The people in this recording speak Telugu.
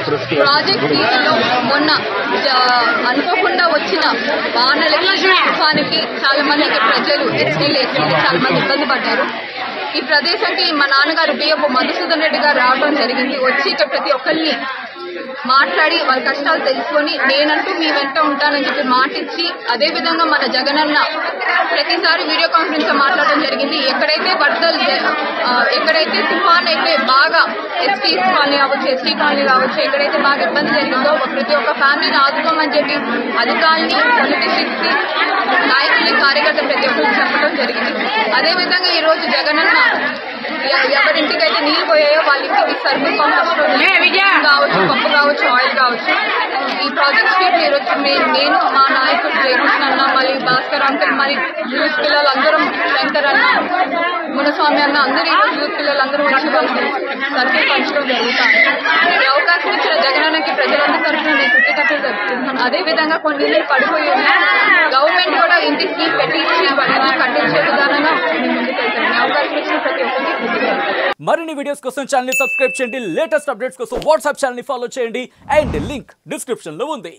ప్రాజెక్ట్ టీవీలో మొన్న జ- అనుకోకుండా వచ్చిన వానలకి తుఫానుకి చాలా మంది ఇక్కడ ప్రజలు ఎస్టీలు ఎస్టీలు చాలా మంది ఇబ్బంది పడ్డారు ఈ ప్రదేశానికి మా నాన్నగారు బియ్యపు మధుసూదన్ రెడ్డి గారు రావడం జరిగింది వచ్చి ఇక్కడ ప్రతి ఒక్కరిని మాట్లాడి వాళ్ళ కష్టాలు తెలుసుకొని నేనంటూ మీ వెంట ఉంటానని చెప్పి మాట ఇచ్చి అదే విధంగా మన జగనన్న ప్రతిసారి వీడియో కాన్ఫరెన్స్ లో మాట్లాడడం జరిగింది ఎక్కడైతే వరదలు జ- ఆ, ఎక్కడైతే తుఫాన్ అయితే బాగా ఎస్టీ కాలనీ కావచ్చు ఎస్టీ కాలనీ కావచ్చు ఎక్కడైతే బాగా ఇబ్బంది జరిగిందో ప్రతి ఒక్క ఫ్యామిలీని ఆదుకోమని చెప్పి అధికారుల్ని పొలిటీషియన్స్ ని నాయకుల్ని కార్యకర్త ప్రతి ఒక్కరికి చెప్పడం జరిగింది అదే విధంగా ఈ రోజు జగనన్న ఎ- ఎవరింటికైతే నీళ్లు పోయాయో వాళ్ళ ఇంటికి సరుకులు పంపించడం కావచ్చు పప్పు కావచ్చు ఆయిల్ కావచ్చు ఈ ప్రాజెక్ట్ స్ట్రీట్ ఈ రోజు మే- నేను మా నాయకుడు జయకృష్ణ అన్న మళ్ళీ భాస్కర్ అంకల్ మరి యూత్ పిల్లలందరం శంకర్ అన్న మునస్వామి అన్న అందరూ ఈ రోజు యూత్ పిల్లలందరూ వచ్చి వాళ్ళకి సరుకులు పంచడం జరుగుతాయి ఈ అవకాశం ఇచ్చిన జగనన్నకి ప్రజలందరి తరఫున నేను కృతజ్ఞతలు తెలుపుతున్నాను అదే విధంగా కొన్ని ఇళ్ళు పడిపోయి ఉన్నాయి గవర్నమెంట్ కూడా ఇంటికి పెట్టించి వాటిని కట్టించే విధానంగా మేము ముందుకు వెళ్తాం ఈ అవకాశం ఇచ్చిన ప్రతి ఒక్కరికి కృతజ్ఞతలు మరిన్ని వీడియోస్ కోసం ఛానల్ ని సబ్స్క్రైబ్ చేయండి లేటెస్ట్ అప్డేట్స్ కోసం వాట్సాప్ ఛానల్ ని ఫాలో చేయండి అండ్ లింక్ డిస్క్రిప్షన్ లో ఉంది